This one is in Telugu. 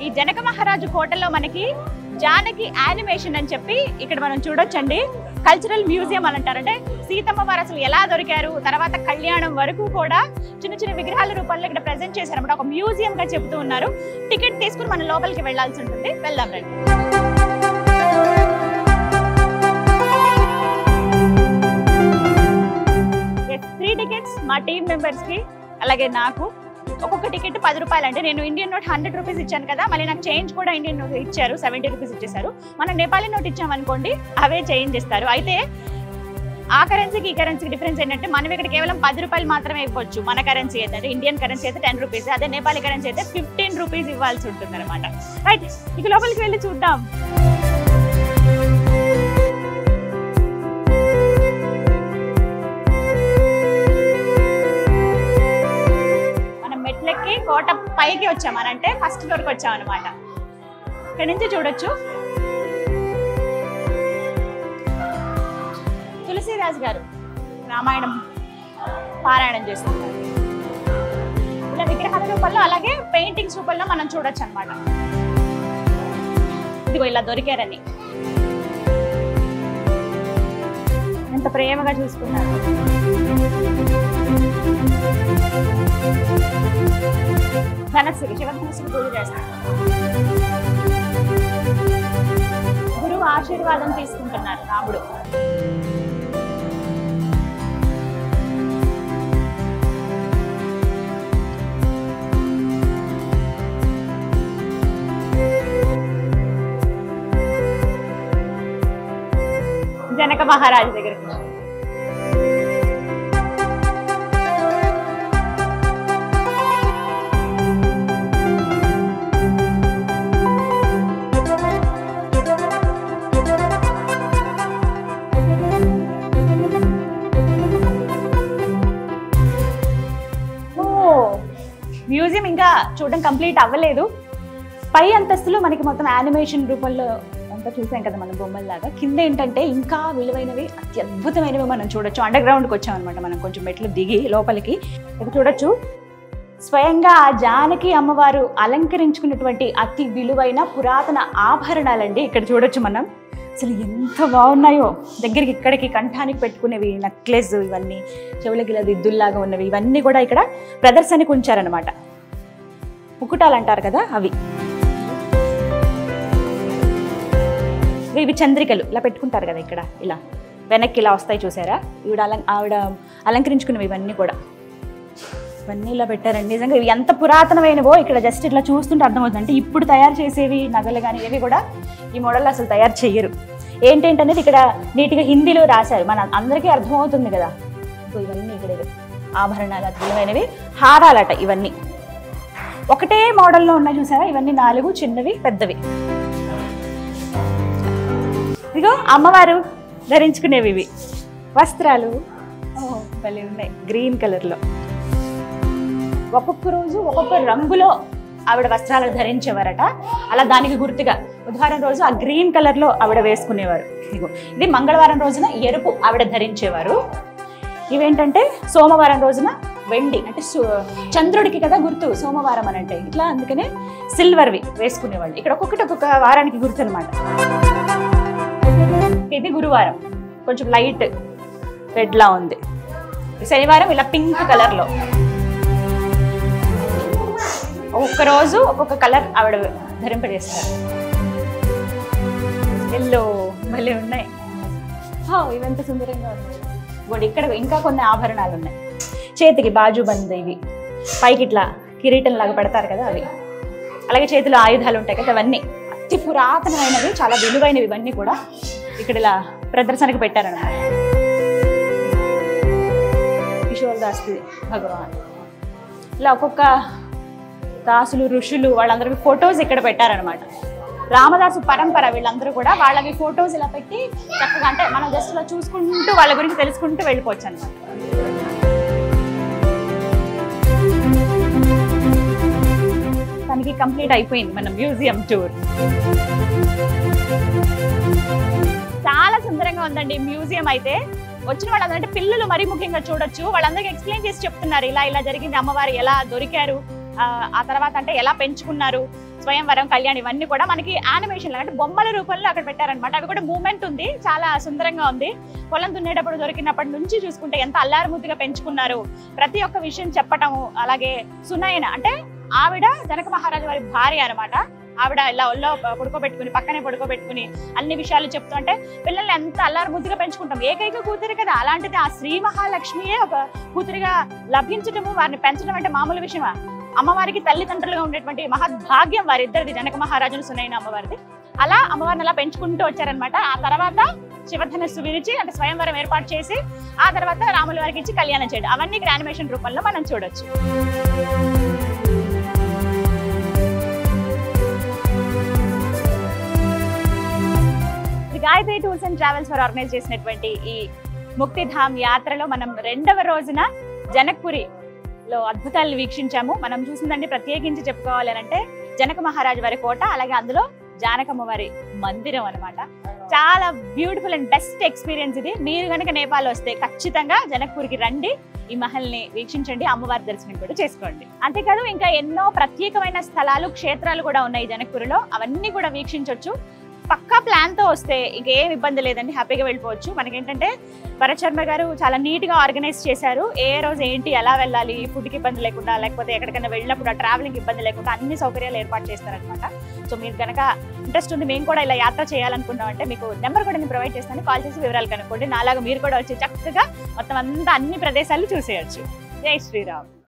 జనక మహారాజు కోటలో మనకి జానకి యానిమేషన్ అని చెప్పి ఇక్కడ మనం చూడొచ్చండి కల్చరల్ మ్యూజియం అని అంటారు అంటే సీతమ్మ వారు అసలు ఎలా దొరికారు తర్వాత కళ్యాణం వరకు కూడా చిన్న చిన్న విగ్రహాల రూపంలో ఇక్కడ ప్రజెంట్ చేశారన్నమాట ఒక మ్యూజియం గా చెప్తూ ఉన్నారు టికెట్ తీసుకుని మనం లోపలికి వెళ్ళాల్సి ఉంటుంది వెళ్దాం రండి త్రీ టికెట్స్ మా టీం మెంబర్స్ కి అలాగే నాకు ఒక్కొక్క టికెట్ పది రూపాయలు అంటే నేను ఇండియన్ నోట్ హండ్రెడ్ రూపీస్ ఇచ్చాను కదా మళ్ళీ నాకు చేంజ్ కూడా ఇండియన్ నోట్ ఇచ్చారు సెవెంటీ రూపీస్ ఇచ్చేసారు మనం నేపాలీ నోట్ ఇచ్చామనుకోండి అవే చేంజ్ ఇస్తారు అయితే ఆ కరెన్సీకి ఈ కరెన్సీకి డిఫరెన్స్ ఏంటంటే మనం ఇక్కడ కేవలం పది రూపాయలు మాత్రమే ఇవ్వచ్చు మన కరెన్సీ అయితే ఇండియన్ కరెన్సీ అయితే టెన్ రూపీస్ అదే నేపాలీ కరెన్సీ అయితే ఫిఫ్టీన్ రూపీస్ ఇవ్వాల్సి ఉంటుంది అనమాట రైట్ ఇక లోపలికి వెళ్ళి చూద్దాం మనం మెట్లెక్కి కోట పైకి వచ్చాం అని అంటే ఫస్ట్ ఫ్లోర్కి వచ్చాం అనమాట ఇక్కడ నుంచి చూడొచ్చు తులసిరాజు గారు రామాయణం పారాయణం చేస్తున్నారు ఇలా విగ్రహాల రూపంలో అలాగే పెయింటింగ్స్ రూపంలో మనం చూడొచ్చు అనమాట ఇదిగో ఇలా దొరికారని ఎంత ప్రేమగా చూసుకున్నారు ధనస్సుకి శివధనస్సుకి పూజ చేస్తారు గురువు ఆశీర్వాదం తీసుకుంటున్నారు రాముడు జనక మహారాజు దగ్గరికి ఓ మ్యూజియం ఇంకా చూడడం కంప్లీట్ అవ్వలేదు పై అంతస్తులో మనకి మొత్తం యానిమేషన్ రూపంలో అంతా చూసాం కదా మనం బొమ్మల్లాగా కింద ఏంటంటే ఇంకా విలువైనవి అత్యద్భుతమైనవి మనం చూడొచ్చు అండర్ గ్రౌండ్కి వచ్చాం అనమాట మనం కొంచెం మెట్లు దిగి లోపలికి ఇక్కడ చూడొచ్చు స్వయంగా ఆ జానకి అమ్మవారు అలంకరించుకున్నటువంటి అతి విలువైన పురాతన ఆభరణాలండి ఇక్కడ చూడొచ్చు మనం అసలు ఎంత బాగున్నాయో దగ్గరికి ఇక్కడికి కంఠానికి పెట్టుకునేవి నెక్లెస్ ఇవన్నీ చెవులకి ఇలా దిద్దుల్లాగా ఉన్నవి ఇవన్నీ కూడా ఇక్కడ ప్రదర్శనకు ఉంచారనమాట ముకుటాలు అంటారు కదా అవి ఇవి చంద్రికలు ఇలా పెట్టుకుంటారు కదా ఇక్కడ ఇలా వెనక్కి ఇలా వస్తాయి చూసారా ఈవిడ అలం ఆవిడ అలంకరించుకున్నవి ఇవన్నీ కూడా ఇవన్నీ ఇలా పెట్టారండి నిజంగా ఇవి ఎంత పురాతనమైనవో ఇక్కడ జస్ట్ ఇట్లా చూస్తుంటే అర్థమవుతుంది అంటే ఇప్పుడు తయారు చేసేవి నగలు కానీ ఏవి కూడా ఈ మోడల్ అసలు తయారు చెయ్యరు ఏంటంటనేది ఇక్కడ నీట్గా హిందీలో రాశారు మన అందరికీ అర్థమవుతుంది కదా ఇగో ఇవన్నీ ఇక్కడ ఇవి. ఆభరణాలు అద్భుతమైనవి హారాలట ఇవన్నీ ఒకటే మోడల్లో ఉన్నాయి చూసారా ఇవన్నీ నాలుగు చిన్నవి పెద్దవి ఇదిగో అమ్మవారు ధరించుకునేవి ఇవి వస్త్రాలు ఓ, భలే ఉన్నాయి గ్రీన్ కలర్లో ఒక్కొక్క రోజు ఒక్కొక్క రంగులో ఆవిడ వస్త్రాలను ధరించేవారట అలా దానికి గుర్తుగా బుధవారం రోజు ఆ గ్రీన్ కలర్లో ఆవిడ వేసుకునేవారు ఇదిగో ఇది మంగళవారం రోజున ఎరుపు ఆవిడ ధరించేవారు ఇవేంటంటే సోమవారం రోజున వెండి అంటే సు- చంద్రుడికి కదా గుర్తు సోమవారం అని అంటే ఇట్లా అందుకనే సిల్వర్వి వేసుకునేవాళ్ళు ఇక్కడ ఒక్కొక్కటి ఒక్కొక్క వారానికి గుర్తు అనమాట ఇది గురువారం కొంచెం లైట్ రెడ్ లా ఉంది శనివారం ఇలా పింక్ కలర్ లో ఒక్కొక్క రోజు ఒక్కొక్క కలర్ ఆవిడ ధరింపజేస్తారు ఎల్లో భలే ఉన్నాయి హా, ఇవెంత సుందరంగా ఉన్నాయి ఇదిగోండి ఇక్కడ ఇంకా కొన్ని ఆభరణాలు ఉన్నాయి చేతికి బాజు బంద్ ఇవి పైకి ఇట్లా కిరీటం లాగా పెడతారు కదా అవి అలాగే చేతిలో ఆయుధాలు ఉంటాయి కదా అవన్నీ అతి పురాతనమైనవి చాలా విలువైనవి ఇవన్నీ కూడా ఇక్కడ ఇలా ప్రదర్శనకు పెట్టారన్నమాట కిషోర్ దాస్ భగవాన్ ఇలా ఒక్కొక్క దాసులు ఋషులు వాళ్ళందరికీ ఫొటోస్ ఇక్కడ పెట్టారనమాట రామదాసు పరంపర వీళ్ళందరూ కూడా వాళ్ళవి ఫొటోస్ ఇలా పెట్టి చక్కగా అంటే మనం జస్ట్ ఇలా చూసుకుంటూ వాళ్ళ గురించి తెలుసుకుంటూ వెళ్ళిపోవచ్చు అనమాట తనకి కంప్లీట్ అయిపోయింది మన మ్యూజియం టూర్ చాలా సుందరంగా ఉందండి మ్యూజియం అయితే వచ్చిన వాళ్ళందరూ అంటే పిల్లలు మరీ ముఖ్యంగా చూడొచ్చు వాళ్ళందరికీ ఎక్స్ప్లెయిన్ చేసి చెప్తున్నారు ఇలా ఇలా జరిగింది అమ్మవారు ఎలా దొరికారు ఆ, ఆ తర్వాత అంటే ఎలా పెంచుకున్నారు స్వయంవరం కళ్యాణ్ ఇవన్నీ కూడా మనకి యానిమేషన్ అంటే బొమ్మల రూపంలో అక్కడ పెట్టారనమాట అవి కూడా మూమెంట్ ఉంది చాలా సుందరంగా ఉంది పొలం దున్నేటప్పుడు దొరికినప్పటి నుంచి చూసుకుంటే ఎంత అల్లారుముద్దుగా పెంచుకున్నారు ప్రతి ఒక్క విషయం చెప్పటము అలాగే సునయన అంటే ఆవిడ జనక మహారాజు వారి భార్య అన్నమాట ఆవిడ ఇలా ఒళ్ళో పడుకోబెట్టుకుని పక్కనే పడుకోబెట్టుకుని అన్ని విషయాలు చెప్తూ అంటే పిల్లల్ని ఎంత అల్లారు ముద్దుగా పెంచుకుంటాం ఏకైక కూతురు కదా అలాంటిది ఆ శ్రీ మహాలక్ష్మియే ఒక కూతురిగా లభించటము వారిని పెంచడం అంటే మామూలు విషయమా అమ్మవారికి తల్లిదండ్రులుగా ఉండేటువంటి మహద్భాగ్యం వారిద్దరిది జనక మహారాజును సునైన అమ్మవారిది అలా అమ్మవారిని అలా పెంచుకుంటూ వచ్చారనమాట ఆ తర్వాత శివధనస్సు విరిచి అంటే స్వయంవరం ఏర్పాటు చేసి ఆ తర్వాత రాముల వారికి ఇచ్చి కళ్యాణం చేయడం అవన్నీ ఇక్కడ యానిమేషన్ రూపంలో మనం చూడొచ్చు ఇది గాయత్రి టూర్స్ అండ్ ట్రావెల్స్ వారు ఆర్గనైజ్ చేసినటువంటి ఈ ముక్తిధామ్ యాత్రలో మనం రెండవ రోజున జనక్పురి లో అద్భుతాలను వీక్షించాము మనం చూసిందండి ప్రత్యేకించి చెప్పుకోవాలి అని అంటే జనక మహారాజు వారి కోట అలాగే అందులో జానకమ్మ వారి మందిరం అన్నమాట చాలా బ్యూటిఫుల్ అండ్ బెస్ట్ ఎక్స్పీరియన్స్ ఇది మీరు కనుక నేపాల్ వస్తే ఖచ్చితంగా జనక్పూర్కి రండి ఈ మహల్ని వీక్షించండి అమ్మవారి దర్శనం కూడా చేసుకోండి అంతేకాదు ఇంకా ఎన్నో ప్రత్యేకమైన స్థలాలు క్షేత్రాలు కూడా ఉన్నాయి జనక్పూర్లో అవన్నీ కూడా వీక్షించవచ్చు పక్కా ప్లాన్ తో వస్తే ఇంకేం ఇబ్బంది లేదండి హ్యాపీగా వెళ్ళిపోవచ్చు మనకేంటంటే భరత్ శర్మ గారు చాలా నీట్ గా ఆర్గనైజ్ చేశారు ఏ రోజు ఏంటి ఎలా వెళ్ళాలి ఫుడ్కి ఇబ్బంది లేకుండా లేకపోతే ఎక్కడికైనా వెళ్ళినప్పుడు ఆ ట్రావెలింగ్ ఇబ్బంది లేకుండా అన్ని సౌకర్యాలు ఏర్పాటు చేస్తారనమాట సో మీరు కనుక ఇంట్రెస్ట్ ఉంది మేము కూడా ఇలా యాత్ర చేయాలనుకున్నాం అంటే మీకు నెంబర్ కూడా నేను ప్రొవైడ్ చేస్తాను కాల్ చేసి వివరాలు కనుక్కోండి నాలాగా మీరు కూడా వచ్చి చక్కగా మొత్తం అంతా అన్ని ప్రదేశాలు చూసేయచ్చు జై శ్రీరామ్